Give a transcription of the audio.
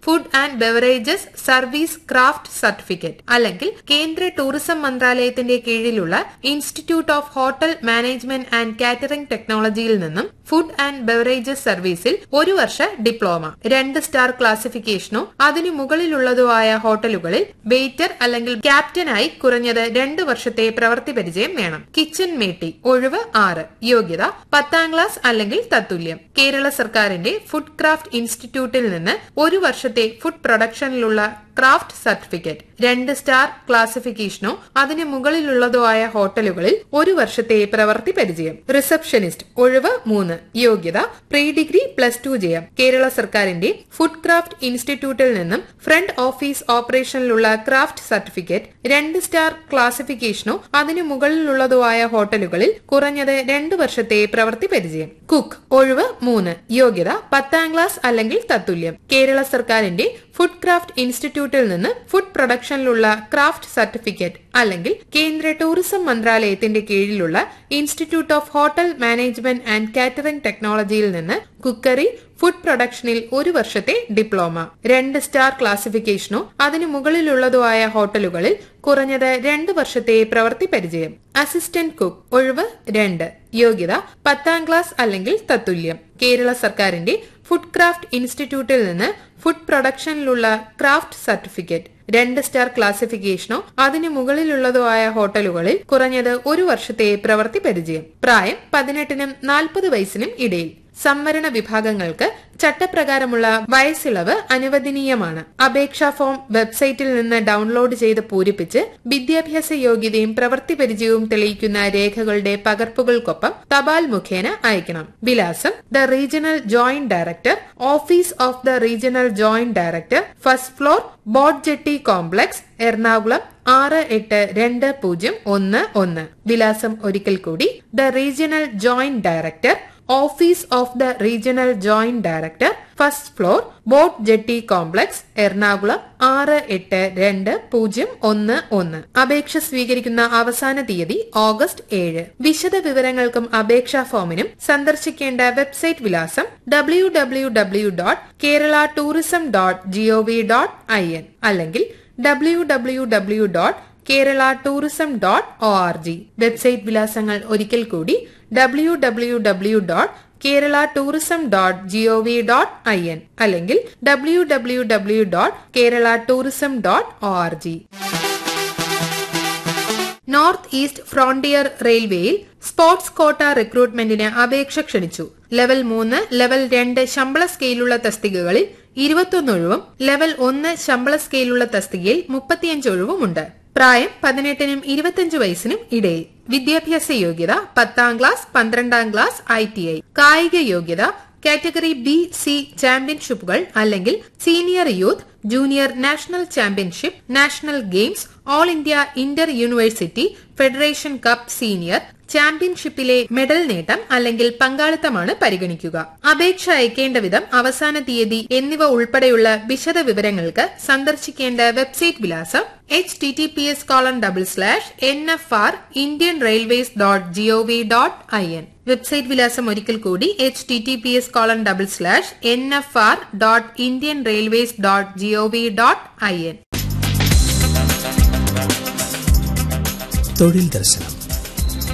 food and beverages service craft certificate അല്ലെങ്കിൽ കേന്ദ്ര tourism മന്ത്രാലയത്തിന്റെ കീഴിലുള്ള institute of hotel management and catering ടെക്നോളജിയിൽ നിന്നും ഫുഡ് ആൻഡ് ബെവറേജസ് സർവീസിൽ ഒരു വർഷ ഡിപ്ലോമ രണ്ട് സ്റ്റാർ ക്ലാസിഫിക്കേഷനോ അതിനു മുകളിലുള്ളതോ ആയ ഹോട്ടലുകളിൽ വെയിറ്റർ അല്ലെങ്കിൽ ക്യാപ്റ്റനായി കുറഞ്ഞത് രണ്ട് വർഷത്തെ പ്രവൃത്തി പരിചയം വേണം കിച്ചൺ മേട്ടി ഒഴിവ് ആറ് യോഗ്യത പത്താം ക്ലാസ് അല്ലെങ്കിൽ തത്തുല്യം കേരള സർക്കാരിന്റെ ഫുഡ് ക്രാഫ്റ്റ് ഇൻസ്റ്റിറ്റ്യൂട്ടിൽ നിന്ന് ഒരു വർഷത്തെ ഫുഡ് പ്രൊഡക്ഷനിലുള്ള ക്രാഫ്റ്റ് സർട്ടിഫിക്കറ്റ് രണ്ട് സ്റ്റാർ ക്ലാസിഫിക്കേഷനോ അതിന് മുകളിലുള്ളതോ ആയ ഹോട്ടലുകളിൽ ഒരു വർഷത്തെ പ്രവൃത്തി പരിചയം റിസപ്ഷനിസ്റ്റ് ഒഴിവ് മൂന്ന് യോഗ്യത പ്രീ ഡിഗ്രി പ്ലസ് ടു ജയം കേരള സർക്കാരിന്റെ ഫുഡ് ക്രാഫ്റ്റ് ഇൻസ്റ്റിറ്റ്യൂട്ടിൽ നിന്നും ഫ്രണ്ട് ഓഫീസ് ഓപ്പറേഷനിലുള്ള ക്രാഫ്റ്റ് സർട്ടിഫിക്കറ്റ് രണ്ട് സ്റ്റാർ ക്ലാസിഫിക്കേഷനോ അതിന് മുകളിലുള്ളതോ ആയ ഹോട്ടലുകളിൽ കുറഞ്ഞത് രണ്ട് വർഷത്തെ പ്രവൃത്തി പരിചയം കുക്ക് ഒഴിവ് മൂന്ന് യോഗ്യത പത്താം ക്ലാസ് അല്ലെങ്കിൽ തത്തുല്യം കേരള സർക്കാരിന്റെ ഫുഡ് ക്രാഫ്റ്റ് ഇൻസ്റ്റിറ്റ്യൂട്ടിൽ നിന്ന് ഫുഡ് പ്രൊഡക്ഷനിലുള്ള ക്രാഫ്റ്റ് സർട്ടിഫിക്കറ്റ് അല്ലെങ്കിൽ കേന്ദ്ര ടൂറിസം മന്ത്രാലയത്തിന്റെ കീഴിലുള്ള institute of hotel management and catering ടെക്നോളജിയിൽ നിന്ന് കുക്കറി ഫുഡ് പ്രൊഡക്ഷനിൽ ഒരു വർഷത്തെ ഡിപ്ലോമ രണ്ട് സ്റ്റാർ ക്ലാസിഫിക്കേഷനോ അതിനു മുകളിലുള്ളതോ ആയ ഹോട്ടലുകളിൽ കുറഞ്ഞത് രണ്ട് വർഷത്തെ പ്രവൃത്തി പരിചയം അസിസ്റ്റന്റ് കുക്ക് ഒഴിവ് രണ്ട് യോഗ്യത പത്താം ക്ലാസ് അല്ലെങ്കിൽ തത്തുല്യം കേരള സർക്കാരിന്റെ ഫുഡ് ക്രാഫ്റ്റ് ഇൻസ്റ്റിറ്റ്യൂട്ടിൽ നിന്ന് ഫുഡ് പ്രൊഡക്ഷനിലുള്ള ക്രാഫ്റ്റ് സർട്ടിഫിക്കറ്റ് രണ്ട് സ്റ്റാർ ക്ലാസിഫിക്കേഷനോ അതിന് മുകളിലുള്ളതോ ആയ ഹോട്ടലുകളിൽ കുറഞ്ഞത് ഒരു വർഷത്തെ പ്രവൃത്തി പരിചയം പ്രായം പതിനെട്ടിനും നാൽപ്പത് വയസ്സിനും ഇടയിൽ സംവരണ വിഭാഗങ്ങൾക്ക് ചട്ടപ്രകാരമുള്ള വയസ്സിളവ് അനുവദനീയമാണ് അപേക്ഷാ ഫോം വെബ്സൈറ്റിൽ നിന്ന് ഡൗൺലോഡ് ചെയ്ത് പൂരിപ്പിച്ച് വിദ്യാഭ്യാസ യോഗ്യതയും പ്രവൃത്തി പരിചയവും തെളിയിക്കുന്ന രേഖകളുടെ പകർപ്പുകൾക്കൊപ്പം തപാൽ മുഖേന അയക്കണം വിലാസം the regional joint director office of the regional joint director first floor boat jetty complex Ernakulam ആറ് എട്ട് രണ്ട് പൂജ്യം ഒന്ന് ഒന്ന് വിലാസം ഒരിക്കൽ കൂടി the regional joint director office of the regional joint director first floor boat jetty complex Ernakulam ആറ് എട്ട് രണ്ട് പൂജ്യം ഒന്ന് ഒന്ന് അപേക്ഷ സ്വീകരിക്കുന്ന അവസാന തീയതി ഓഗസ്റ്റ് ഏഴ് വിശദ വിവരങ്ങൾക്കും അപേക്ഷാ ഫോമിനും സന്ദർശിക്കേണ്ട വെബ്സൈറ്റ് വിലാസം W W W dot Kerala tourism dot GOV dot I N അല്ലെങ്കിൽ W W W dot Kerala tourism dot O R G website വിലാസങ്ങൾ ഒരിക്കൽ കൂടി W W W dot Kerala tourism dot GOV dot I N അല്ലെങ്കിൽ W W W dot Kerala tourism dot O R G north east frontier റെയിൽവേയിൽ sports quota റിക്രൂട്ട്മെന്റിന് അപേക്ഷ ക്ഷണിച്ചു level മൂന്ന് level രണ്ട് ശമ്പള സ്കെയിലുള്ള തസ്തികകളിൽ ഇരുപത്തൊന്ന് ഒഴിവും ലെവൽ ഒന്ന് ശമ്പള സ്കെയിലുള്ള തസ്തികയിൽ മുപ്പത്തിയഞ്ച് ഒഴിവുമുണ്ട് പ്രായം പതിനെട്ടിനും ഇരുപത്തിയഞ്ച് വയസ്സിനും ഇടയിൽ വിദ്യാഭ്യാസ യോഗ്യത പത്താം ക്ലാസ് പന്ത്രണ്ടാം ക്ലാസ് ഐ ടി ഐ കായിക യോഗ്യത കാറ്റഗറി ബി സി ചാമ്പ്യൻഷിപ്പുകൾ അല്ലെങ്കിൽ senior youth junior national championship national games all India inter university federation cup senior ചാമ്പ്യൻഷിപ്പിലെ മെഡൽ നേട്ടം അല്ലെങ്കിൽ പങ്കാളിത്തമാണ് പരിഗണിക്കുക അപേക്ഷ അയക്കേണ്ട വിധം അവസാന തീയതി എന്നിവ ഉൾപ്പെടെയുള്ള വിശദ വിവരങ്ങൾക്ക് സന്ദർശിക്കേണ്ട വെബ്സൈറ്റ് വിലാസം H T T P S colon double slash N F R Indian railways dot GOV dot I N website വിലാസം ഒരിക്കൽ കൂടി H T T P S colon double slash N F R dot Indian railways dot GOV dot I N തൊഴിൽ ദർശനം